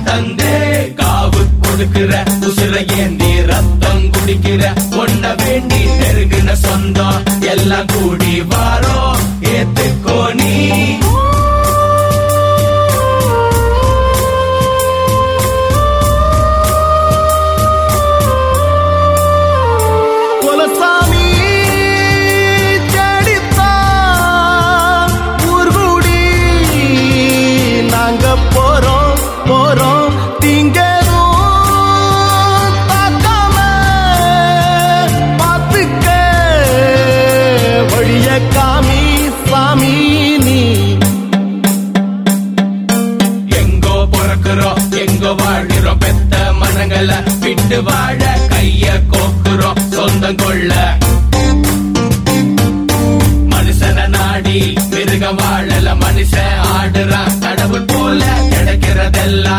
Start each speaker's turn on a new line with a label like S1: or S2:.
S1: தந்தே காவு கொடுக்கிற உசுர ஏந்தி ரத்தம் குடிக்கிற ஒன்ன வேண்டி நெருங்கின சொந்தம் எல்லாம் கூடி வாரோ ஏத்துக்கோ நீ
S2: குலசாமி தேடித்தான் ஊர்கூடி நாங்க போறோம் போறோம் திங்கதும் தாக்காம பார்த்துக்க வழிய காமி சாமி நீ
S1: எங்கோ பிறக்கிறோம் எங்கோ வாழ்கிறோம் பெத்த மனங்களை விட்டு வாழ கைய கோக்குறோம் சொந்தம் கொள்ள மனுஷன நாடி மிருக வாழல மனுஷன் ஆடுறான் கடவுள் போல கிடைக்கிறதெல்லாம்